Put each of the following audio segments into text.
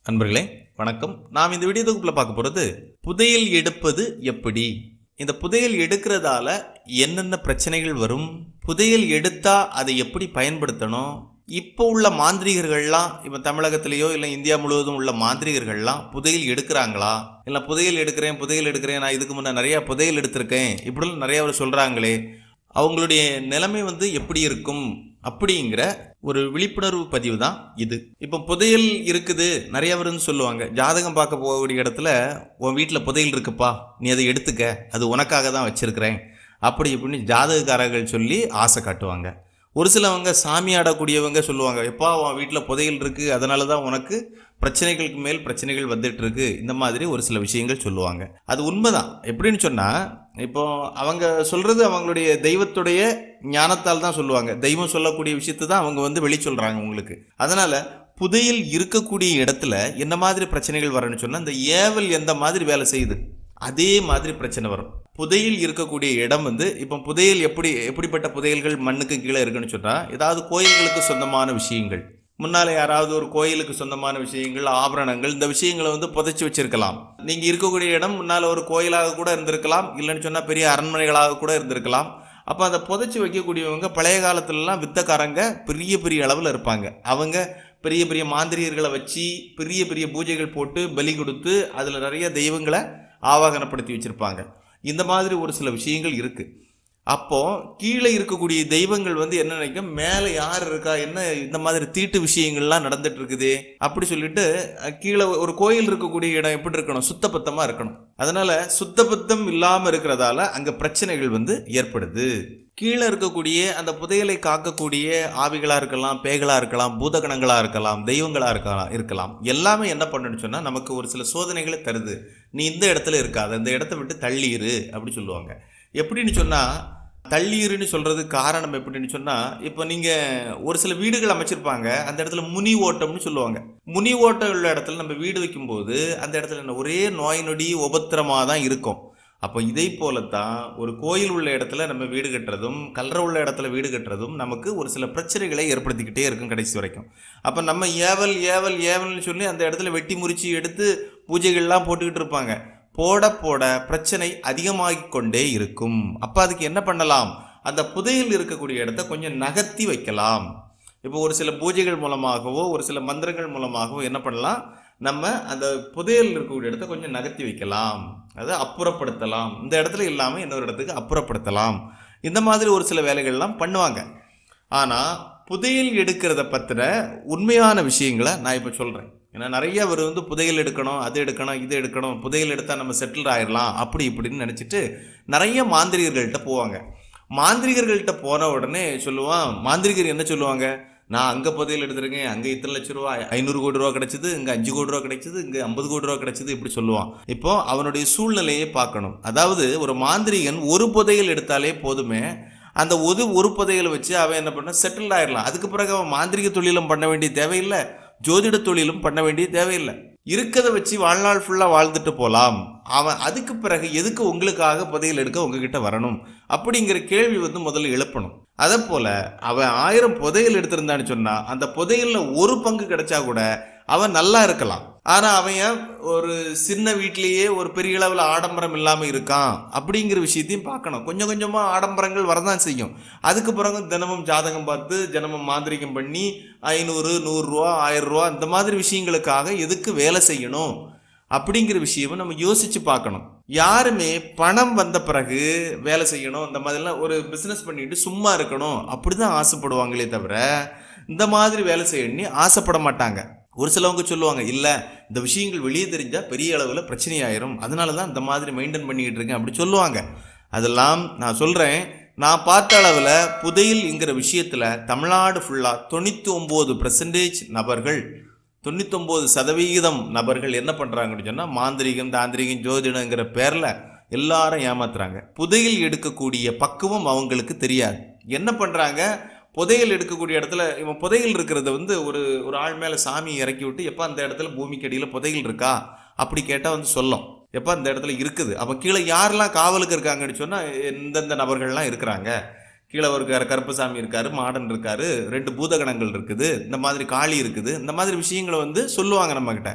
அன்பர்களே வணக்கம் நாம் இந்த வீடியோ தொகுப்பில் பார்க்க போகிறது புதையல் எடுப்பது எப்படி இந்த புதையல் எடுக்கிறதால என்னென்ன பிரச்சனைகள் வரும் புதையல் எடுத்தா அதை எப்படி பயன்படுத்தணும் இப்போ உள்ள மாந்திரிகர்கள்லாம் இப்போ தமிழகத்திலேயோ இல்லை இந்தியா முழுவதும் உள்ள மாந்திரிகர்கள்லாம் புதையல் எடுக்கிறாங்களா இல்லை புதையல் எடுக்கிறேன் புதையல் எடுக்கிறேன் நான் இதுக்கு முன்னே நிறையா புதையல் எடுத்திருக்கேன் இப்படிலாம் நிறையா அவர் சொல்கிறாங்களே அவங்களுடைய நிலைமை வந்து எப்படி இருக்கும் அப்படிங்கிற ஒரு விழிப்புணர்வு பதிவு தான் இது இப்போ புதையல் இருக்குது நிறைய பேர் வந்து சொல்லுவாங்க ஜாதகம் பார்க்க போகக்கூடிய இடத்துல உன் வீட்டில் புதையல் இருக்குப்பா நீ அதை எடுத்துக்க அது உனக்காக தான் வச்சிருக்கிறேன் அப்படி இப்படின்னு ஜாதகக்காரர்கள் சொல்லி ஆசை காட்டுவாங்க ஒரு சிலவங்க சாமி ஆடக்கூடியவங்க சொல்லுவாங்க எப்பா உன் வீட்டில் புதையல் இருக்குது அதனால தான் உனக்கு பிரச்சனைகளுக்கு மேல் பிரச்சனைகள் வந்துட்டு இருக்கு இந்த மாதிரி ஒரு சில விஷயங்கள் சொல்லுவாங்க அது உண்மைதான் எப்படின்னு சொன்னால் இப்போ அவங்க சொல்றது அவங்களுடைய தெய்வத்துடைய ஞானத்தால் தான் சொல்லுவாங்க தெய்வம் சொல்லக்கூடிய விஷயத்தை தான் அவங்க வந்து வெளி சொல்றாங்க உங்களுக்கு அதனால புதையல் இருக்கக்கூடிய இடத்துல என்ன மாதிரி பிரச்சனைகள் வரும்னு சொன்னா இந்த ஏவல் எந்த மாதிரி வேலை செய்யுது அதே மாதிரி பிரச்சனை வரும் புதையல் இருக்கக்கூடிய இடம் வந்து இப்போ புதையல் எப்படி எப்படிப்பட்ட புதையல்கள் மண்ணுக்கு கீழே இருக்குன்னு சொன்னா ஏதாவது கோயில்களுக்கு சொந்தமான விஷயங்கள் முன்னால யாராவது ஒரு கோயிலுக்கு சொந்தமான விஷயங்கள் ஆபரணங்கள் இந்த விஷயங்களை வந்து புதைச்சி வச்சிருக்கலாம் நீங்க இருக்கக்கூடிய இடம் முன்னால ஒரு கோயிலாக கூட இருந்திருக்கலாம் இல்லைன்னு சொன்னா பெரிய அரண்மனைகளாக கூட இருந்திருக்கலாம் அப்போ அதை புதைச்சி வைக்கக்கூடியவங்க பழைய காலத்துலலாம் வித்தக்காரங்க பெரிய பெரிய அளவில் இருப்பாங்க அவங்க பெரிய பெரிய மாந்திரியர்களை வச்சு பெரிய பெரிய பூஜைகள் போட்டு பலி கொடுத்து அதில் நிறைய தெய்வங்களை ஆவாகனப்படுத்தி வச்சிருப்பாங்க இந்த மாதிரி ஒரு சில விஷயங்கள் இருக்கு அப்போ கீழே இருக்கக்கூடிய தெய்வங்கள் வந்து என்ன நினைக்கும் மேலே யார் இருக்கா என்ன இந்த மாதிரி தீட்டு விஷயங்கள்லாம் நடந்துட்டு இருக்குது அப்படி சொல்லிட்டு அஹ், கீழே ஒரு கோயில் இருக்கக்கூடிய இடம் எப்படி இருக்கணும் சுத்தபத்தமா இருக்கணும் அதனால சுத்தபத்தம் இல்லாம இருக்கிறதால அங்க பிரச்சனைகள் வந்து ஏற்படுது கீழே இருக்கக்கூடிய அந்த புதையலை காக்கக்கூடிய ஆவிகளா இருக்கலாம் பேய்களா இருக்கலாம் பூதகணங்களா இருக்கலாம் தெய்வங்களா இருக்கலாம் இருக்கலாம் எல்லாமே என்ன பண்ணுன்னு சொன்னா நமக்கு ஒரு சில சோதனைகளை தருது நீ இந்த இடத்துல இருக்காத இந்த இடத்த விட்டு தள்ளியிரு அப்படி சொல்லுவாங்க எப்படின்னு சொன்னா தள்ளீருன்னு சொல்றது காரணம் எப்படின்னு சொன்னா இப்போ நீங்க ஒரு சில வீடுகள் அமைச்சிருப்பாங்க அந்த இடத்துல முனி ஓட்டம்னு சொல்லுவாங்க முனி ஓட்டம் உள்ள இடத்துல நம்ம வீடு வைக்கும்போது அந்த இடத்துல என்ன ஒரே நோய் நொடி உபத்திரமா தான் இருக்கும் அப்போ இதை போலத்தான் ஒரு கோயில் உள்ள இடத்துல நம்ம வீடு கட்டுறதும் கல்ற உள்ள இடத்துல வீடு கட்டுறதும் நமக்கு ஒரு சில பிரச்சனைகளை ஏற்படுத்திக்கிட்டே இருக்கும் கடைசி வரைக்கும் அப்போ நம்ம ஏவல் ஏவல் ஏவல்னு சொல்லி அந்த இடத்துல வெட்டி முறிச்சு எடுத்து பூஜைகள்லாம் போட்டுக்கிட்டு இருப்பாங்க போட போட பிரச்சனை அதிகமாகிக் கொண்டே இருக்கும் அப்போ அதுக்கு என்ன பண்ணலாம் அந்த புதையல் இருக்கக்கூடிய இடத்த கொஞ்சம் நகர்த்தி வைக்கலாம் இப்போ ஒரு சில பூஜைகள் மூலமாகவோ ஒரு சில மந்திரங்கள் மூலமாகவோ என்ன பண்ணலாம் நம்ம அந்த புதையல் இருக்கக்கூடிய இடத்த கொஞ்சம் நகர்த்தி வைக்கலாம் அதை அப்புறப்படுத்தலாம் இந்த இடத்துல இல்லாமல் இன்னொரு இடத்துக்கு அப்புறப்படுத்தலாம் இந்த மாதிரி ஒரு சில வேலைகள்லாம் பண்ணுவாங்க ஆனால் புதையல் எடுக்கிறத பற்றின உண்மையான விஷயங்களை நான் இப்போ சொல்கிறேன் ஏன்னா நிறைய பேர் வந்து புதையல் எடுக்கணும் அது எடுக்கணும் இது எடுக்கணும் புதையல் எடுத்தால் நம்ம செட்டில் ஆயிடலாம் அப்படி இப்படின்னு நினச்சிட்டு நிறைய மாந்திரிகர்கள்ட்ட போவாங்க மாந்திரிகர்கள்ட்ட போன உடனே சொல்லுவான் மாந்திரிகர் என்ன சொல்லுவாங்க நான் அங்கே புதையல் எடுத்திருக்கேன் அங்கே இத்தனை லட்ச ரூபா ஐநூறு கோடி ரூபா கிடைச்சது இங்கே அஞ்சு கோடி ரூபா கிடைச்சது இங்கே ஐம்பது கோடி ரூபா கிடைச்சது இப்படி சொல்லுவான் இப்போ அவனுடைய சூழ்நிலையை பார்க்கணும் அதாவது ஒரு மாந்திரிகன் ஒரு புதையல் எடுத்தாலே போதுமே அந்த ஒரு ஒரு புதையலை வச்சு அவன் என்ன பண்ண செட்டில் ஆயிடலாம் அதுக்கு பிறகு அவன் மாந்திரிக தொழிலும் பண்ண வேண்டிய தேவையில்லை ஜோதிட தொழிலும் பண்ண வேண்டிய தேவையில்லை இருக்கதை வச்சு வாழ்நாள் ஃபுல்லாக வாழ்ந்துட்டு போகலாம் அவன் அதுக்கு பிறகு எதுக்கு உங்களுக்காக புதையல் எடுக்க உங்ககிட்ட வரணும் அப்படிங்கிற கேள்வி வந்து முதல்ல எழுப்பணும் அதை போல அவன் ஆயிரம் புதையல் எடுத்திருந்தான்னு சொன்னா அந்த புதையல்ல ஒரு பங்கு கிடைச்சா கூட அவன் நல்லா இருக்கலாம் ஆனா அவன் ஏன் ஒரு சின்ன வீட்லயே ஒரு பெரிய அளவில் ஆடம்பரம் இல்லாம இருக்கான் அப்படிங்கிற விஷயத்தையும் பார்க்கணும் கொஞ்சம் கொஞ்சமா ஆடம்பரங்கள் வரதான் செய்யும் அதுக்கு பிறகு தினமும் ஜாதகம் பார்த்து தினமும் மாந்திரிகம் பண்ணி ஐநூறு நூறுரூவா ஆயிரம் ரூபா இந்த மாதிரி விஷயங்களுக்காக எதுக்கு வேலை செய்யணும் அப்படிங்கிற விஷயமும் நம்ம யோசிச்சு பார்க்கணும் யாருமே பணம் வந்த பிறகு வேலை செய்யணும் இந்த மாதிரிலாம் ஒரு பிஸ்னஸ் பண்ணிட்டு சும்மா இருக்கணும் அப்படிதான் ஆசைப்படுவாங்களே தவிர இந்த மாதிரி வேலை செய்யணும்னு ஆசைப்பட மாட்டாங்க ஒரு சிலவங்க சொல்லுவாங்க இல்லை இந்த விஷயங்கள் வெளியே தெரிஞ்சால் பெரிய அளவில் பிரச்சனையாயிரும் அதனால தான் இந்த மாதிரி மெயின்டைன் பண்ணிக்கிட்டு இருக்கேன் அப்படி சொல்லுவாங்க அதெல்லாம் நான் சொல்கிறேன் நான் பார்த்த அளவில் புதையல்ங்கிற விஷயத்தில் தமிழ்நாடு ஃபுல்லாக தொண்ணூற்றி ஒம்பது நபர்கள் தொண்ணூத்தொம்பது சதவிகிதம் நபர்கள் என்ன பண்ணுறாங்கன்னு சொன்னால் மாந்திரிகம் தாந்திரிகம் ஜோதிடங்கிற பேரில் எல்லாரும் ஏமாத்துறாங்க புதையல் எடுக்கக்கூடிய பக்குவம் அவங்களுக்கு தெரியாது என்ன பண்ணுறாங்க புதையல் எடுக்கக்கூடிய இடத்துல இவன் புதையல் இருக்கிறத வந்து ஒரு ஒரு ஆள் மேலே சாமி இறக்கி விட்டு எப்போ அந்த இடத்துல பூமிக்கு அடியில் புதையல் இருக்கா அப்படி கேட்டால் வந்து சொல்லும் எப்போ அந்த இடத்துல இருக்குது அப்போ கீழே யாரெல்லாம் காவலுக்கு இருக்காங்கன்னு சொன்னால் எந்தெந்த நபர்கள்லாம் இருக்கிறாங்க கீழே ஒரு கரு- கருப்பசாமி இருக்காரு மாடன் இருக்காரு ரெண்டு பூதகணங்கள் இருக்குது இந்த மாதிரி காளி இருக்குது இந்த மாதிரி விஷயங்களை வந்து சொல்லுவாங்க நம்ம கிட்ட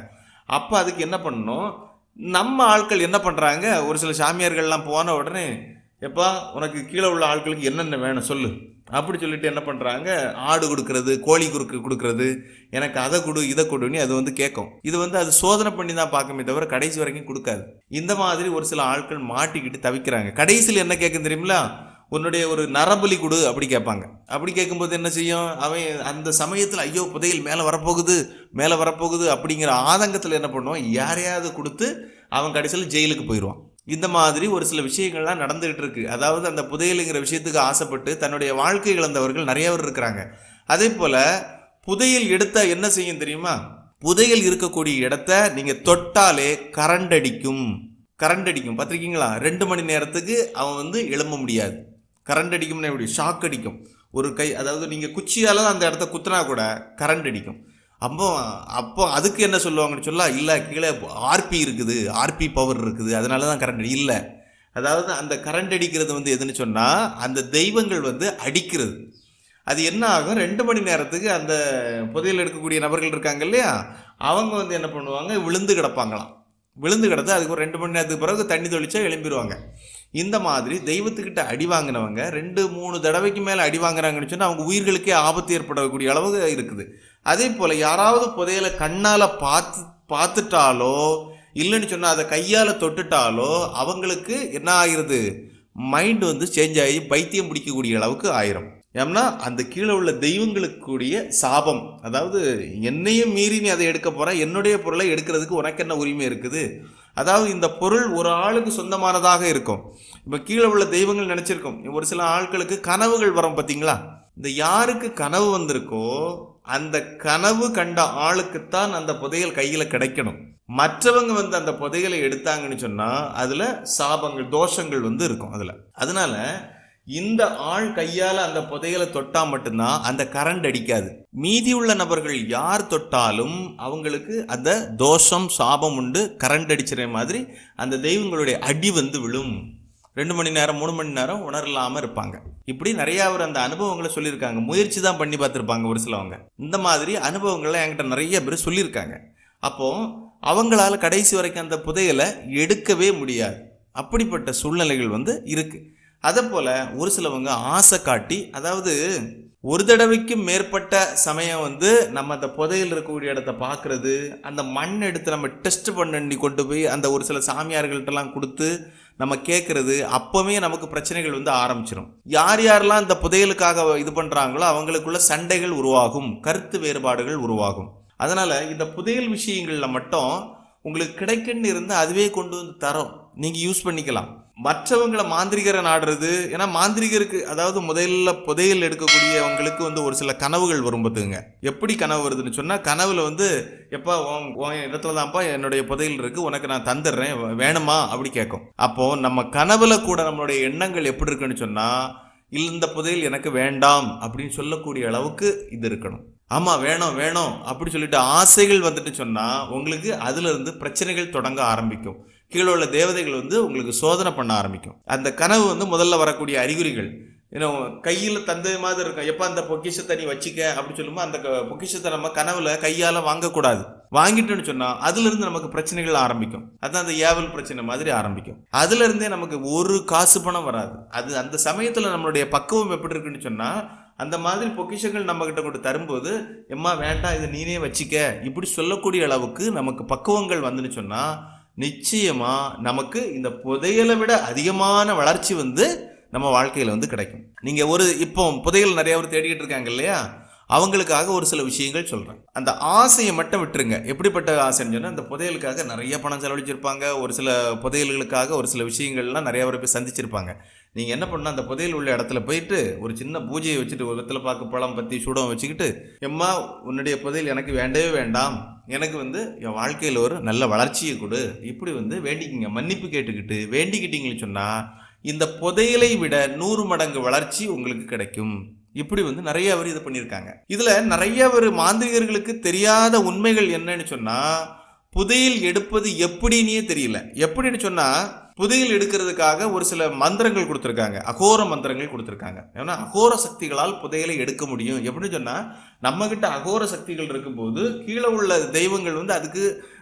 அப்போ அதுக்கு என்ன பண்ணணும் நம்ம ஆட்கள் என்ன பண்ணுறாங்க ஒரு சில சாமியார்கள்லாம் போன உடனே எப்பா உனக்கு கீழே உள்ள ஆட்களுக்கு என்னென்ன வேணும் சொல்லு அப்படி சொல்லிட்டு என்ன பண்ணுறாங்க ஆடு கொடுக்கறது கோழி குறுக்கு கொடுக்கறது எனக்கு அதை கொடு இதை கொடுன்னு அது வந்து கேட்கும் இது வந்து அது சோதனை பண்ணி தான் பார்க்குமே தவிர கடைசி வரைக்கும் கொடுக்காது இந்த மாதிரி ஒரு சில ஆட்கள் மாட்டிக்கிட்டு தவிக்கிறாங்க கடைசியில் என்ன கேட்கும் தெரியுங்களா உன்னுடைய ஒரு நரபலி கொடு அப்படி கேட்பாங்க அப்படி கேட்கும்போது என்ன செய்யும் அவன் அந்த சமயத்தில் ஐயோ புதையல் மேலே வரப்போகுது மேலே வரப்போகுது அப்படிங்கிற ஆதங்கத்தில் என்ன பண்ணுவான் யாரையாவது கொடுத்து அவன் கடைசியில் ஜெயிலுக்கு போயிடுவான் இந்த மாதிரி ஒரு சில விஷயங்கள்லாம் நடந்துகிட்டு இருக்கு அதாவது அந்த புதையலுங்கிற விஷயத்துக்கு ஆசைப்பட்டு தன்னுடைய வாழ்க்கை இழந்தவர்கள் நிறைய பேர் இருக்கிறாங்க அதே போல புதையல் எடுத்தா என்ன செய்யும் தெரியுமா புதையல் இருக்கக்கூடிய இடத்த நீங்க தொட்டாலே கரண்ட் அடிக்கும் கரண்ட் அடிக்கும் பார்த்திருக்கீங்களா ரெண்டு மணி நேரத்துக்கு அவன் வந்து எழும்ப முடியாது கரண்ட் அடிக்கும்னா எப்படி ஷாக் அடிக்கும் ஒரு கை அதாவது நீங்கள் குச்சியால் அந்த இடத்த குத்துனா கூட கரண்ட் அடிக்கும் அப்போ அப்போ அதுக்கு என்ன சொல்லுவாங்கன்னு சொல்ல இல்லை கீழே ஆர்பி இருக்குது ஆர்பி பவர் இருக்குது அதனால தான் கரண்ட் அடி இல்லை அதாவது அந்த கரண்ட் அடிக்கிறது வந்து எதுன்னு சொன்னால் அந்த தெய்வங்கள் வந்து அடிக்கிறது அது என்ன ஆகும் ரெண்டு மணி நேரத்துக்கு அந்த புதையல் எடுக்கக்கூடிய நபர்கள் இருக்காங்க இல்லையா அவங்க வந்து என்ன பண்ணுவாங்க விழுந்து கிடப்பாங்களாம் விழுந்து கிடந்து அதுக்கு ஒரு ரெண்டு மணி நேரத்துக்கு பிறகு தண்ணி தொளிச்சா எழும்பிடுவாங்க இந்த மாதிரி தெய்வத்துக்கிட்ட அடி வாங்கினவங்க ரெண்டு மூணு தடவைக்கு மேலே அடி வாங்குறாங்கன்னு சொன்னால் அவங்க உயிர்களுக்கே ஆபத்து ஏற்படக்கூடிய அளவு இருக்குது அதே போல் யாராவது புதையலை கண்ணால் பார்த்து பார்த்துட்டாலோ இல்லைன்னு சொன்னால் அதை கையால் தொட்டுட்டாலோ அவங்களுக்கு என்ன ஆகிருது மைண்ட் வந்து சேஞ்ச் ஆகி பைத்தியம் பிடிக்கக்கூடிய அளவுக்கு ஆயிரும் ஏன்னா அந்த கீழே உள்ள தெய்வங்களுக்கு கூடிய சாபம் அதாவது என்னையும் மீறி நீ அதை எடுக்க போற என்னுடைய பொருளை எடுக்கிறதுக்கு உனக்கு என்ன உரிமை இருக்குது அதாவது இந்த பொருள் ஒரு ஆளுக்கு சொந்தமானதாக இருக்கும் இப்போ கீழே உள்ள தெய்வங்கள் நினைச்சிருக்கோம் ஒரு சில ஆட்களுக்கு கனவுகள் வரும் பார்த்தீங்களா இந்த யாருக்கு கனவு வந்திருக்கோ அந்த கனவு கண்ட ஆளுக்குத்தான் அந்த புதையல் கையில கிடைக்கணும் மற்றவங்க வந்து அந்த புதையலை எடுத்தாங்கன்னு சொன்னா அதுல சாபங்கள் தோஷங்கள் வந்து இருக்கும் அதுல அதனால இந்த ஆள் கையால அந்த புதையலை தொட்டா மட்டும்தான் அந்த கரண்ட் அடிக்காது மீதி உள்ள நபர்கள் யார் தொட்டாலும் அவங்களுக்கு அந்த தோஷம் சாபம் உண்டு கரண்ட் அடிச்சிற மாதிரி அந்த தெய்வங்களுடைய அடி வந்து விழும் ரெண்டு மணி நேரம் மூணு மணி நேரம் உணரலாம இருப்பாங்க இப்படி நிறைய அவர் அந்த அனுபவங்களை சொல்லியிருக்காங்க முயற்சி தான் பண்ணி பார்த்துருப்பாங்க ஒரு சிலவங்க இந்த மாதிரி அனுபவங்கள்லாம் என்கிட்ட நிறைய பேர் சொல்லியிருக்காங்க அப்போ அவங்களால கடைசி வரைக்கும் அந்த புதையலை எடுக்கவே முடியாது அப்படிப்பட்ட சூழ்நிலைகள் வந்து இருக்கு அதே போல ஒரு சிலவங்க ஆசை காட்டி அதாவது ஒரு தடவைக்கு மேற்பட்ட சமயம் வந்து நம்ம அந்த புதையல் இருக்கக்கூடிய இடத்த பார்க்கறது அந்த மண் எடுத்து நம்ம டெஸ்ட் பண்ணி கொண்டு போய் அந்த ஒரு சில சாமியார்கள்ட்டெல்லாம் கொடுத்து நம்ம கேட்கறது அப்பவே நமக்கு பிரச்சனைகள் வந்து ஆரம்பிச்சிடும் யார் யாரெல்லாம் இந்த புதையலுக்காக இது பண்றாங்களோ அவங்களுக்குள்ள சண்டைகள் உருவாகும் கருத்து வேறுபாடுகள் உருவாகும் அதனால இந்த புதையல் விஷயங்கள்ல மட்டும் உங்களுக்கு கிடைக்குன்னு இருந்து அதுவே கொண்டு வந்து தரோம் நீங்க யூஸ் பண்ணிக்கலாம் மற்றவங்களை மாந்திரிகரை நாடுறது ஏன்னா மாந்திரிகருக்கு அதாவது முதல்ல புதையல் எடுக்கக்கூடியவங்களுக்கு வந்து ஒரு சில கனவுகள் வரும் பார்த்துங்க எப்படி கனவு வருதுன்னு சொன்னா கனவுல வந்து எப்பா உன் உன் இடத்துல தான்ப்பா என்னுடைய புதையல் இருக்கு உனக்கு நான் தந்துடுறேன் வேணுமா அப்படி கேட்கும் அப்போ நம்ம கனவுல கூட நம்மளுடைய எண்ணங்கள் எப்படி இருக்குன்னு சொன்னா இல்ல இந்த புதையல் எனக்கு வேண்டாம் அப்படின்னு சொல்லக்கூடிய அளவுக்கு இது இருக்கணும் ஆமா வேணும் வேணும் அப்படி சொல்லிட்டு ஆசைகள் வந்துட்டு சொன்னா உங்களுக்கு அதுல இருந்து பிரச்சனைகள் தொடங்க ஆரம்பிக்கும் கீழே உள்ள தேவதைகள் வந்து உங்களுக்கு சோதனை பண்ண ஆரம்பிக்கும் அந்த கனவு வந்து முதல்ல வரக்கூடிய அறிகுறிகள் ஏன்னா கையில் தந்த மாதிரி இருக்கும் எப்போ அந்த பொக்கிஷத்தை நீ வச்சிக்க அப்படி சொல்லும்போது அந்த க- பொக்கிஷத்தை நம்ம கனவுல கையால வாங்கக்கூடாது வாங்கிட்டோன்னு சொன்னா அதுல இருந்து நமக்கு பிரச்சனைகள் ஆரம்பிக்கும் அதான் அந்த ஏவல் பிரச்சனை மாதிரி ஆரம்பிக்கும் அதுல இருந்தே நமக்கு ஒரு காசு பணம் வராது அது அந்த சமயத்துல நம்மளுடைய பக்குவம் எப்படி இருக்குன்னு சொன்னா அந்த மாதிரி பொக்கிஷங்கள் நம்ம கிட்ட கொண்டு தரும்போது எம்மா வேண்டாம் இதை நீனே வச்சிக்க இப்படி சொல்லக்கூடிய அளவுக்கு நமக்கு பக்குவங்கள் வந்துன்னு சொன்னா நிச்சயமா நமக்கு இந்த புதையலை விட அதிகமான வளர்ச்சி வந்து நம்ம வாழ்க்கையில வந்து கிடைக்கும் நீங்க ஒரு இப்போ புதையல் நிறைய பேர் தேடிக்கிட்டு இருக்காங்க இல்லையா அவங்களுக்காக ஒரு சில விஷயங்கள் சொல்றேன் அந்த ஆசையை மட்டும் விட்டுருங்க எப்படிப்பட்ட ஆசைன்னு சொன்னா அந்த புதையலுக்காக நிறைய பணம் செலவழிச்சிருப்பாங்க ஒரு சில புதையல்களுக்காக ஒரு சில விஷயங்கள்லாம் நிறைய பேர் போய் சந்திச்சிருப்பாங்க நீங்க என்ன பண்ணா அந்த புதையல் உள்ள இடத்துல போயிட்டு ஒரு சின்ன பூஜையை வச்சுட்டு ஒரு வெத்தலை பாக்கு பழம் பத்தி சூடம் வச்சுக்கிட்டு எம்மா உன்னுடைய புதையல் எனக்கு வேண்டவே வேண்டாம் எனக்கு வந்து என் வாழ்க்கையில் ஒரு நல்ல வளர்ச்சியை கொடு இப்படி வந்து வேண்டிக்கிங்க மன்னிப்பு கேட்டுக்கிட்டு வேண்டிக்கிட்டீங்கன்னு சொன்னா இந்த புதையலை விட நூறு மடங்கு வளர்ச்சி உங்களுக்கு கிடைக்கும் இப்படி வந்து நிறைய பேர் இது பண்ணியிருக்காங்க இதுல நிறைய பேர் மாந்திரிகர்களுக்கு தெரியாத உண்மைகள் என்னன்னு சொன்னா புதையல் எடுப்பது எப்படின்னே தெரியல எப்படின்னு சொன்னா புதையல் எடுக்கிறதுக்காக ஒரு சில மந்திரங்கள் கொடுத்துருக்காங்க அகோர மந்திரங்கள் கொடுத்துருக்காங்க ஏன்னா அகோர சக்திகளால் புதையலை எடுக்க முடியும் எப்படின்னு சொன்னா நம்ம கிட்ட அகோர சக்திகள் இருக்கும்போது கீழே உள்ள தெய்வங்கள் வந்து அதுக்கு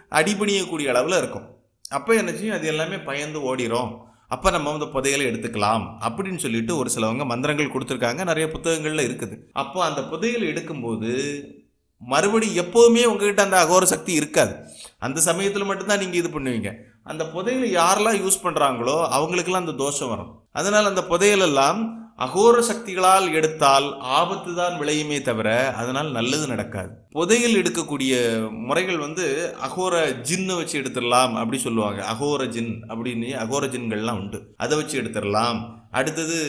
அடிபணியக்கூடிய அளவில் இருக்கும் அப்போ என்ன செய்யும் அது எல்லாமே பயந்து ஓடிரும் அப்போ நம்ம வந்து புதையலை எடுத்துக்கலாம் அப்படின்னு சொல்லிட்டு ஒரு சிலவங்க மந்திரங்கள் கொடுத்துருக்காங்க நிறைய புத்தகங்கள்ல இருக்குது அப்போ அந்த புதையல் எடுக்கும்போது மறுபடி எப்போவுமே உங்ககிட்ட அந்த அகோர சக்தி இருக்காது அந்த சமயத்தில் மட்டும்தான் நீங்கள் இது பண்ணுவீங்க அந்த புதையலை யாரெல்லாம் யூஸ் பண்ணுறாங்களோ அவங்களுக்கெல்லாம் அந்த தோஷம் வரும் அதனால் அந்த புதையல் எல்லாம் அகோர சக்திகளால் எடுத்தால் ஆபத்து தான் விளையுமே தவிர அதனால் நல்லது நடக்காது புதையல் எடுக்கக்கூடிய முறைகள் வந்து அகோர ஜின்னு வச்சு எடுத்துடலாம் அப்படி சொல்லுவாங்க அகோர ஜின் அப்படின்னு அகோர ஜின்கள்லாம் உண்டு அதை வச்சு எடுத்துடலாம் அடுத்தது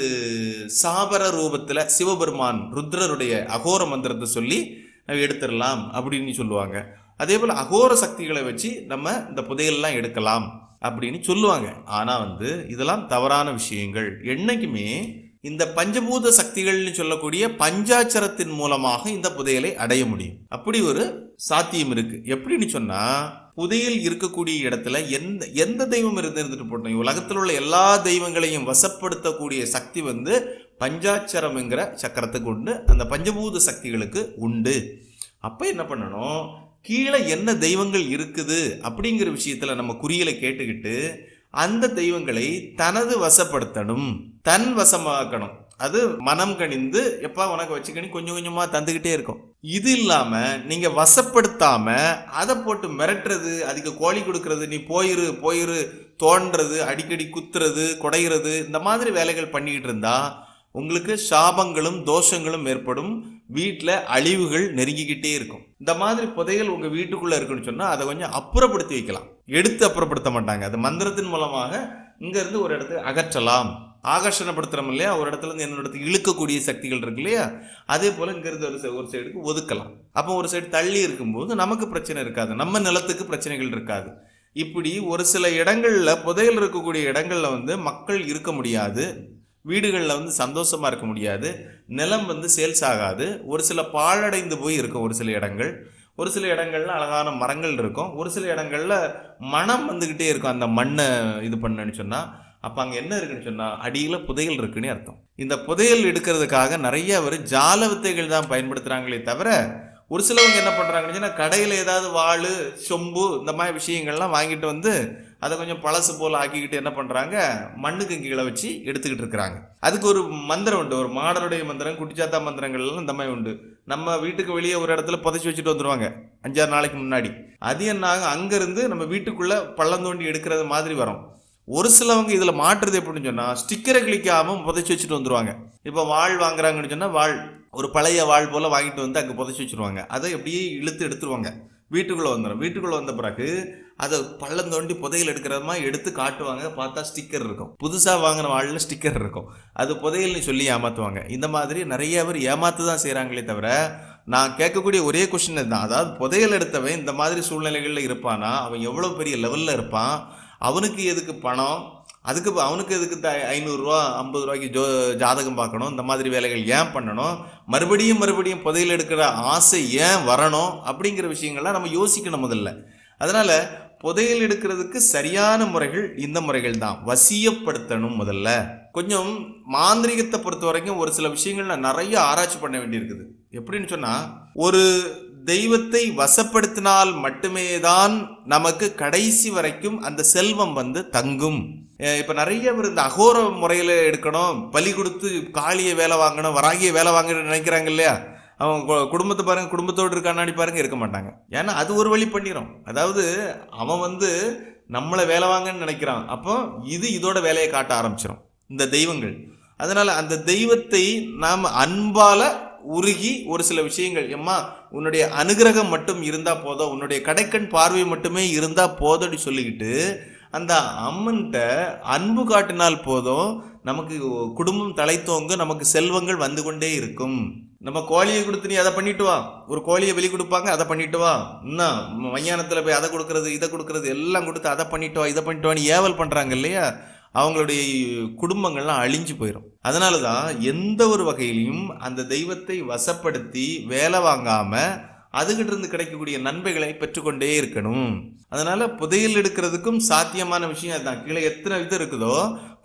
சாபர ரூபத்தில் சிவபெருமான் ருத்ரருடைய அகோர மந்திரத்தை சொல்லி எடுத்துடலாம் அப்படின்னு சொல்லுவாங்க அதே போல் அகோர சக்திகளை வச்சு நம்ம இந்த புதையல்லாம் எடுக்கலாம் அப்படின்னு சொல்லுவாங்க ஆனால் வந்து இதெல்லாம் தவறான விஷயங்கள் என்னைக்குமே இந்த பஞ்சபூத சக்திகள்னு சொல்லக்கூடிய பஞ்சாட்சரத்தின் மூலமாக இந்த புதையலை அடைய முடியும் அப்படி ஒரு சாத்தியம் இருக்கு எப்படின்னு சொன்னா புதையல் இருக்கக்கூடிய இடத்துல எந்த எந்த தெய்வம் இருந்து இருந்துட்டு போட்டோம் உலகத்தில் உள்ள எல்லா தெய்வங்களையும் வசப்படுத்தக்கூடிய சக்தி வந்து பஞ்சாட்சரம்ங்கிற சக்கரத்துக்கு உண்டு அந்த பஞ்சபூத சக்திகளுக்கு உண்டு அப்ப என்ன பண்ணணும் கீழே என்ன தெய்வங்கள் இருக்குது அப்படிங்கிற விஷயத்துல நம்ம குறியலை கேட்டுக்கிட்டு அந்த தெய்வங்களை தனது வசப்படுத்தணும் தன் வசமாக்கணும் அது மனம் கணிந்து எப்பா உனக்கு வச்சுக்கணி கொஞ்சம் கொஞ்சமா தந்துகிட்டே இருக்கும் இது இல்லாம நீங்க வசப்படுத்தாம அதை போட்டு மிரட்டுறது அதுக்கு கோழி கொடுக்கறது நீ போயிரு போயிரு தோன்றது அடிக்கடி குத்துறது குடையிறது இந்த மாதிரி வேலைகள் பண்ணிக்கிட்டு இருந்தா உங்களுக்கு சாபங்களும் தோஷங்களும் ஏற்படும் வீட்டில் அழிவுகள் நெருங்கிக்கிட்டே இருக்கும் இந்த மாதிரி புதையல் உங்க வீட்டுக்குள்ள இருக்குன்னு சொன்னா அதை கொஞ்சம் அப்புறப்படுத்தி வைக்கலாம் எடுத்து அப்புறப்படுத்த மாட்டாங்க அது மந்திரத்தின் மூலமாக இங்க இருந்து ஒரு இடத்துக்கு அகற்றலாம் ஆகர்ஷணப்படுத்துறோம் இல்லையா ஒரு இடத்துல இருந்து இன்னொரு இடத்துக்கு இழுக்கக்கூடிய சக்திகள் இருக்கு இல்லையா அதே போல இங்க இருந்து ஒரு சை- ஒரு சைடுக்கு ஒதுக்கலாம் அப்போ ஒரு சைடு தள்ளி இருக்கும்போது நமக்கு பிரச்சனை இருக்காது நம்ம நிலத்துக்கு பிரச்சனைகள் இருக்காது இப்படி ஒரு சில இடங்கள்ல புதையல் இருக்கக்கூடிய இடங்கள்ல வந்து மக்கள் இருக்க முடியாது வீடுகளில் வந்து சந்தோஷமா இருக்க முடியாது நிலம் வந்து சேல்ஸ் ஆகாது ஒரு சில பாழடைந்து போய் இருக்கும் ஒரு சில இடங்கள் ஒரு சில இடங்கள்ல அழகான மரங்கள் இருக்கும் ஒரு சில இடங்கள்ல மனம் வந்துகிட்டே இருக்கும் அந்த மண்ணை இது பண்ணன்னு சொன்னா அப்ப அங்க என்ன இருக்குன்னு சொன்னா அடியில புதையல் இருக்குன்னு அர்த்தம் இந்த புதையல் எடுக்கிறதுக்காக நிறைய பேர் ஜால வித்தைகள் தான் பயன்படுத்துறாங்களே தவிர ஒரு சிலவங்க என்ன பண்றாங்கன்னு சொன்னா கடையில ஏதாவது வாள் சொம்பு இந்த மாதிரி விஷயங்கள்லாம் வாங்கிட்டு வந்து அதை கொஞ்சம் பழசு போல ஆக்கிக்கிட்டு என்ன பண்றாங்க மண்ணுக்கு கீழே வச்சு எடுத்துக்கிட்டு இருக்கிறாங்க அதுக்கு ஒரு மந்திரம் உண்டு ஒரு மாடருடைய மந்திரம் குட்டிச்சாத்தா மந்திரங்கள் எல்லாம் இந்த மாதிரி உண்டு நம்ம வீட்டுக்கு வெளியே ஒரு இடத்துல புதைச்சி வச்சுட்டு வந்துருவாங்க அஞ்சாறு நாளைக்கு முன்னாடி அது என்ன ஆகும் அங்கிருந்து நம்ம வீட்டுக்குள்ள பள்ளம் தோண்டி எடுக்கிறது மாதிரி வரும் ஒரு சிலவங்க இதுல மாற்றுறது எப்படின்னு சொன்னா ஸ்டிக்கரை கிளிக்காம புதைச்சி வச்சுட்டு வந்துருவாங்க இப்போ வாழ் வாங்குறாங்கன்னு சொன்னா வாழ் ஒரு பழைய வாழ் போல வாங்கிட்டு வந்து அங்க புதைச்சி வச்சிருவாங்க அதை அப்படியே இழுத்து எடுத்துருவாங்க வீட்டுக்குள்ள வந்துடும் வீட்டுக்குள்ள வந்த பிறகு அதை பள்ளம் தோண்டி புதையல் எடுக்கிற மாதிரி எடுத்து காட்டுவாங்க பார்த்தா ஸ்டிக்கர் இருக்கும் புதுசா வாங்கின வாழில் ஸ்டிக்கர் இருக்கும் அது புதையல்னு சொல்லி ஏமாத்துவாங்க இந்த மாதிரி நிறைய பேர் ஏமாத்து தான் செய்றாங்களே தவிர நான் கேட்கக்கூடிய ஒரே கொஸ்டின் தான் அதாவது புதையல் எடுத்தவன் இந்த மாதிரி சூழ்நிலைகளில் இருப்பானா அவன் எவ்வளோ பெரிய லெவலில் இருப்பான் அவனுக்கு எதுக்கு பணம் அதுக்கு ப- அவனுக்கு எதுக்கு த ஐநூறுரூவா ஐம்பது ரூபாய்க்கு ஜோ ஜாதகம் பார்க்கணும் இந்த மாதிரி வேலைகள் ஏன் பண்ணணும் மறுபடியும் மறுபடியும் புதையல் எடுக்கிற ஆசை ஏன் வரணும் அப்படிங்கிற விஷயங்கள்லாம் நம்ம யோசிக்கணும் முதல்ல அதனால புதையல் எடுக்கிறதுக்கு சரியான முறைகள் இந்த முறைகள் தான் வசியப்படுத்தணும் முதல்ல கொஞ்சம் மாந்திரிகத்தை பொறுத்த வரைக்கும் ஒரு சில விஷயங்கள் நான் நிறைய ஆராய்ச்சி பண்ண வேண்டியிருக்குது எப்படின்னு சொன்னா ஒரு தெய்வத்தை வசப்படுத்தினால் மட்டுமே தான் நமக்கு கடைசி வரைக்கும் அந்த செல்வம் வந்து தங்கும் அஹ் இப்ப நிறைய பேர் இந்த அகோர முறையில எடுக்கணும் பலி கொடுத்து காளியை வேலை வாங்கணும் வராகிய வேலை வாங்கணும்னு நினைக்கிறாங்க இல்லையா அவன் கு- குடும்பத்தை பாருங்க குடும்பத்தோடு இருக்கானாடி பாருங்க இருக்க மாட்டாங்க ஏன்னா அது ஒரு வழி பண்ணிடும் அதாவது அவன் வந்து நம்மளை வேலை வாங்கன்னு நினைக்கிறான் அப்போ இது இதோட வேலையை காட்ட ஆரம்பிச்சிடும் இந்த தெய்வங்கள் அதனால அந்த தெய்வத்தை நாம் அன்பால உருகி ஒரு சில விஷயங்கள் எம்மா உன்னுடைய அனுகிரகம் மட்டும் இருந்தா போதும் உன்னுடைய கடைக்கண் பார்வை மட்டுமே இருந்தா போதும்னு சொல்லிக்கிட்டு அந்த அம்மன்கிட்ட அன்பு காட்டினால் போதும் நமக்கு குடும்பம் தலைத்தோங்க நமக்கு செல்வங்கள் வந்து கொண்டே இருக்கும் நம்ம கோழியை கொடுத்து நீ அதை பண்ணிட்டு வா ஒரு கோழியை வெளி கொடுப்பாங்க அதை பண்ணிட்டு வா இன்னும் மையானத்தில் போய் அதை கொடுக்கறது இதை கொடுக்கறது எல்லாம் கொடுத்து அதை பண்ணிட்டு வா இதை பண்ணிட்டு வான்னு ஏவல் பண்றாங்க இல்லையா அவங்களுடைய குடும்பங்கள்லாம் அழிஞ்சு போயிடும் அதனால தான் எந்த ஒரு வகையிலையும் அந்த தெய்வத்தை வசப்படுத்தி வேலை வாங்காம அதுகிட்ட இருந்து கிடைக்கக்கூடிய நன்மைகளை பெற்றுக்கொண்டே இருக்கணும் அதனால புதையல் எடுக்கிறதுக்கும் சாத்தியமான விஷயம் அதுதான் கீழே எத்தனை இது இருக்குதோ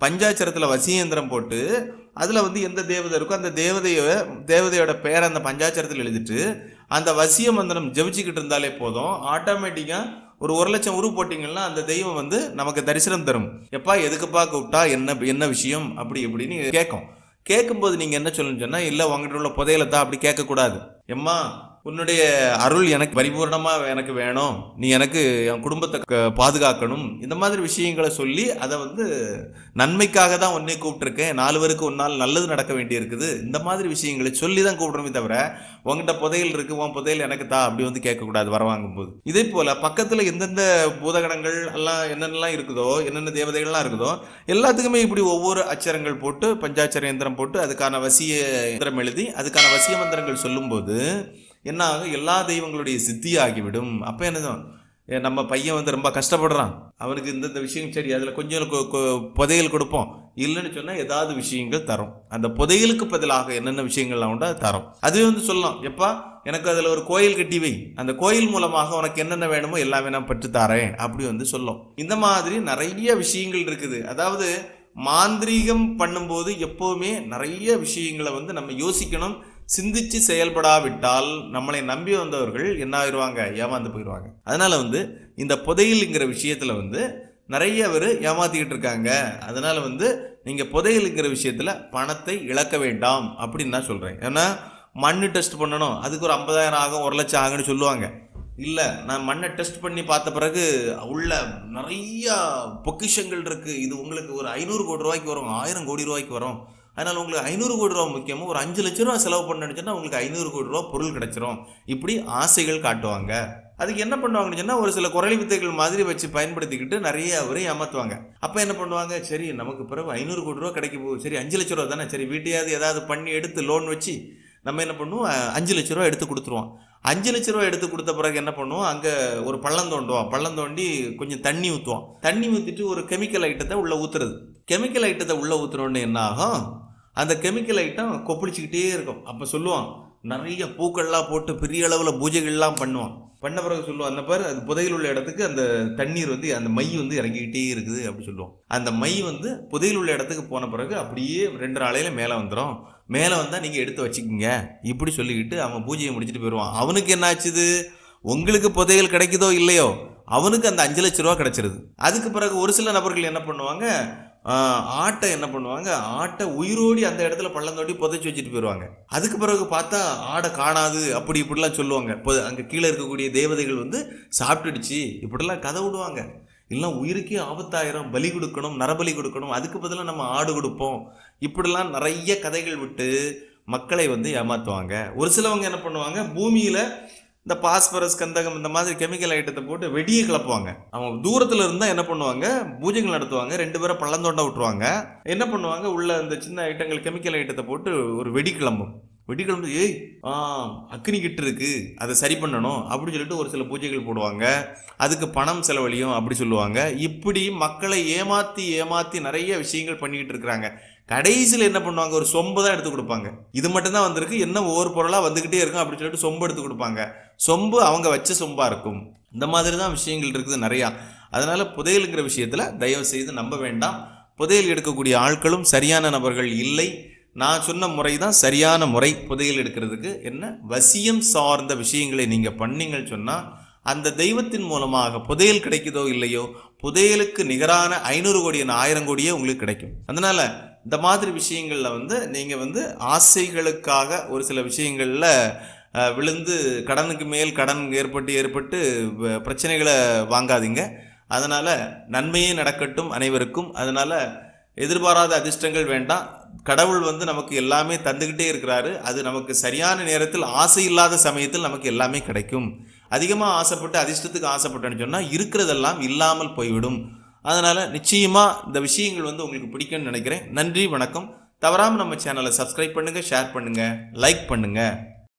பஞ்சாட்சரத்தில் வசியந்திரம் போட்டு அதில் வந்து எந்த தேவதை இருக்கோ அந்த தேவதைய தேவதையோட பேரை அந்த பஞ்சாட்சரத்தில் எழுதிட்டு அந்த வசிய மந்திரம் ஜெபிச்சுக்கிட்டு இருந்தாலே போதும் ஆட்டோமேட்டிக்காக ஒரு ஒரு லட்சம் உரு போட்டிங்கன்னா அந்த தெய்வம் வந்து நமக்கு தரிசனம் தரும் எப்பா எதுக்குப்பா கூப்பிட்டா என்ன என்ன விஷயம் அப்படி இப்படின்னு கேட்கும் கேட்கும்போது நீங்கள் என்ன சொல்லணும்னு சொன்னால் இல்லை உங்ககிட்ட உள்ள புதையலை தான் அப்படி கேட்கக்கூடாது எம்மா உன்னுடைய அருள் எனக்கு பரிபூர்ணமாக எனக்கு வேணும் நீ எனக்கு என் குடும்பத்தை க- பாதுகாக்கணும் இந்த மாதிரி விஷயங்களை சொல்லி அதை வந்து நன்மைக்காக தான் உன்னை கூப்பிட்டுருக்கேன் நாலு பேருக்கு உன்னால் நல்லது நடக்க வேண்டியிருக்குது இந்த மாதிரி விஷயங்களை சொல்லி தான் கூப்பிடுறோமே தவிர உங்ககிட்ட புதையல் இருக்கு உன் புதையல் எனக்கு தா அப்படி வந்து கேட்கக்கூடாது வர வாங்கும்போது இதே போல பக்கத்தில் எந்தெந்த பூதகணங்கள் எல்லாம் என்னென்னலாம் இருக்குதோ என்னென்ன தேவதைகள்லாம் இருக்குதோ எல்லாத்துக்குமே இப்படி ஒவ்வொரு அச்சரங்கள் போட்டு பஞ்சாட்சர யந்திரம் போட்டு அதுக்கான வசிய யந்திரம் எழுதி அதுக்கான வசிய மந்திரங்கள் சொல்லும்போது என்ன ஆகும் எல்லா தெய்வங்களுடைய சித்தி ஆகிவிடும் அப்போ என்னதான் ஏ, நம்ம பையன் வந்து ரொம்ப கஷ்டப்படுறான் அவனுக்கு இந்த இந்த விஷயம் சரி அதில் கொஞ்சம் கொ- கொ- புதையல் கொடுப்போம் இல்லைன்னு சொன்னால் ஏதாவது விஷயங்கள் தரும் அந்த புதையலுக்கு பதிலாக என்னென்ன விஷயங்கள்லாம் உண்டோ அது தரும் அதுவே வந்து சொல்லலாம் எப்பா எனக்கு அதில் ஒரு கோயில் கட்டி வை அந்த கோயில் மூலமாக உனக்கு என்னென்ன வேணுமோ எல்லாமே நான் பெற்று தரேன் அப்படி வந்து சொல்லும் இந்த மாதிரி நிறைய விஷயங்கள் இருக்குது அதாவது மாந்திரீகம் பண்ணும்போது எப்போவுமே நிறைய விஷயங்களை வந்து நம்ம யோசிக்கணும் சிந்திச்சு செயல்படாவிட்டால் நம்மளை நம்பி வந்தவர்கள் என்ன ஆயிடுவாங்க ஏமாந்து போயிடுவாங்க அதனால வந்து இந்த புதையலுங்கிற விஷயத்துல வந்து நிறைய பேர் ஏமாத்திக்கிட்டு இருக்காங்க அதனால வந்து நீங்க புதையலுங்கிற விஷயத்துல பணத்தை இழக்க வேண்டாம் அப்படின்னு நான் சொல்றேன் ஏன்னா மண்ணு டெஸ்ட் பண்ணணும் அதுக்கு ஒரு ஐம்பதாயிரம் ஆகும் ஒரு லட்சம் ஆகும்னு சொல்லுவாங்க இல்லை நான் மண்ணை டெஸ்ட் பண்ணி பார்த்த பிறகு உள்ள நிறைய பொக்கிஷங்கள் இருக்கு இது உங்களுக்கு ஒரு ஐநூறு கோடி ரூபாய்க்கு வரும் ஆயிரம் கோடி ரூபாய்க்கு வரும் அதனால் உங்களுக்கு ஐநூறு கோடி ரூபா முக்கியமோ ஒரு அஞ்சு லட்ச ரூபா செலவு பண்ணணும்னு சொன்னா உங்களுக்கு ஐநூறு கோடி ரூபா பொருள் கிடைச்சிரும் இப்படி ஆசைகள் காட்டுவாங்க அதுக்கு என்ன பண்ணுவாங்கன்னு சொன்னா ஒரு சில குரலி வித்தைகள் மாதிரி வச்சு பயன்படுத்திக்கிட்டு நிறைய அவரை ஏமாத்துவாங்க அப்போ என்ன பண்ணுவாங்க சரி நமக்கு பிறகு ஐநூறு கோடி ரூபா கிடைக்க போகுது சரி அஞ்சு லட்ச ரூபா தானே சரி வீட்டையாவது ஏதாவது பண்ணி எடுத்து லோன் வச்சு நம்ம என்ன பண்ணுவோம் அஹ், அஞ்சு லட்ச ரூபா எடுத்து கொடுத்துருவோம் அஞ்சு லட்ச ரூபா எடுத்து கொடுத்த பிறகு என்ன பண்ணுவோம் அங்கே ஒரு பள்ளம் தோண்டுவோம் பள்ளம் தோண்டி கொஞ்சம் தண்ணி ஊற்றுவோம் தண்ணி ஊற்றிட்டு ஒரு கெமிக்கல் ஐட்டத்தை உள்ளே ஊற்றுறது கெமிக்கல் ஐட்டத்தை உள்ளே ஊற்றுனோடனே என்ன ஆகும் அந்த கெமிக்கல் ஐட்டம் கொப்பளிச்சுக்கிட்டே இருக்கும் அப்போ சொல்லுவான் நிறைய பூக்கள்லாம் போட்டு பெரிய அளவில் பூஜைகள்லாம் பண்ணுவான் பண்ண பிறகு சொல்லுவான் அந்த பாரு அது புதையல் உள்ள இடத்துக்கு அந்த தண்ணீர் வந்து அந்த மை வந்து இறங்கிக்கிட்டே இருக்குது அப்படி சொல்லுவோம் அந்த மை வந்து புதையல் உள்ள இடத்துக்கு போன பிறகு அப்படியே ரெண்டு நாளையில மேலே வந்துடும் மேலே வந்தால் நீங்கள் எடுத்து வச்சுக்கோங்க இப்படி சொல்லிக்கிட்டு அவன் பூஜையை முடிச்சுட்டு போயிடுவான் அவனுக்கு என்ன ஆச்சுது உங்களுக்கு புதையல் கிடைக்குதோ இல்லையோ அவனுக்கு அந்த அஞ்சு லட்ச ரூபா கிடைச்சிருது அதுக்கு பிறகு ஒரு சில நபர்கள் என்ன பண்ணுவாங்க ஆஹ், ஆட்டை என்ன பண்ணுவாங்க ஆட்டை உயிரோடி அந்த இடத்துல பள்ளம் தோண்டி புதைச்சி வச்சுட்டு போயிடுவாங்க அதுக்கு பிறகு பார்த்தா ஆடை காணாது அப்படி இப்படிலாம் சொல்லுவாங்க இப்போ அங்கே கீழே இருக்கக்கூடிய தேவதைகள் வந்து சாப்பிட்டுடுச்சு இப்படிலாம் கதை விடுவாங்க இல்லை உயிருக்கே ஆபத்தாயிரம் பலி கொடுக்கணும் நரபலி கொடுக்கணும் அதுக்கு பதிலாக நம்ம ஆடு கொடுப்போம் இப்படிலாம் நிறைய கதைகள் விட்டு மக்களை வந்து ஏமாத்துவாங்க ஒரு சிலவங்க என்ன பண்ணுவாங்க பூமியில இந்த பாஸ்பரஸ் கந்தகம் இந்த மாதிரி கெமிக்கல் ஐட்டத்தை போட்டு வெடியை கிளப்புவாங்க அவங்க தூரத்துல இருந்தா என்ன பண்ணுவாங்க பூஜைகள் நடத்துவாங்க ரெண்டு பேரை பள்ளந்தோண்ட விட்டுருவாங்க என்ன பண்ணுவாங்க உள்ள இந்த சின்ன ஐட்டங்கள் கெமிக்கல் ஐட்டத்தை போட்டு ஒரு வெடி கிளம்பும் வெடி கிளம்பு ஏய் ஆ அக்னி கிட்ட இருக்கு அதை சரி பண்ணணும் அப்படின்னு சொல்லிட்டு ஒரு சில பூஜைகள் போடுவாங்க அதுக்கு பணம் செலவழியும் அப்படி சொல்லுவாங்க இப்படி மக்களை ஏமாத்தி ஏமாத்தி நிறைய விஷயங்கள் பண்ணிக்கிட்டு இருக்கிறாங்க கடைசியில் என்ன பண்ணுவாங்க ஒரு சொம்பு தான் எடுத்து கொடுப்பாங்க இது மட்டும்தான் வந்திருக்கு என்ன ஒவ்வொரு பொருளாக வந்துக்கிட்டே இருக்கும் அப்படின்னு சொல்லிட்டு சொம்பு எடுத்து கொடுப்பாங்க சொம்பு அவங்க வச்ச சொம்பா இருக்கும் இந்த மாதிரி தான் விஷயங்கள் இருக்குது நிறையா அதனால புதையலுங்கிற விஷயத்தில் தயவு செய்து நம்ப வேண்டாம் புதையல் எடுக்கக்கூடிய ஆட்களும் சரியான நபர்கள் இல்லை நான் சொன்ன முறை தான் சரியான முறை புதையல் எடுக்கிறதுக்கு என்ன வசியம் சார்ந்த விஷயங்களை நீங்கள் பண்ணீங்கன்னு சொன்னால் அந்த தெய்வத்தின் மூலமாக புதையல் கிடைக்குதோ இல்லையோ புதையலுக்கு நிகரான ஐநூறு கோடி ஆயிரம் கோடியே உங்களுக்கு கிடைக்கும் அதனால இந்த மாதிரி விஷயங்கள்ல வந்து நீங்க வந்து ஆசைகளுக்காக ஒரு சில விஷயங்கள்ல அஹ், விழுந்து கடனுக்கு மேல் கடன் ஏற்பட்டு ஏற்பட்டு வ- பிரச்சனைகளை வாங்காதீங்க அதனால நன்மையே நடக்கட்டும் அனைவருக்கும் அதனால எதிர்பாராத அதிர்ஷ்டங்கள் வேண்டாம் கடவுள் வந்து நமக்கு எல்லாமே தந்துக்கிட்டே இருக்கிறாரு அது நமக்கு சரியான நேரத்தில் ஆசை இல்லாத சமயத்தில் நமக்கு எல்லாமே கிடைக்கும் அதிகமாக ஆசைப்பட்டு அதிர்ஷ்டத்துக்கு ஆசைப்பட்டேன்னு சொன்னால் இருக்கிறதெல்லாம் இல்லாமல் போய்விடும் அதனால் நிச்சயமாக இந்த விஷயங்கள் வந்து உங்களுக்கு பிடிக்கும்னு நினைக்கிறேன் நன்றி வணக்கம் தவறாமல் நம்ம சேனலை சப்ஸ்கிரைப் பண்ணுங்கள் ஷேர் பண்ணுங்கள் லைக் பண்ணுங்கள்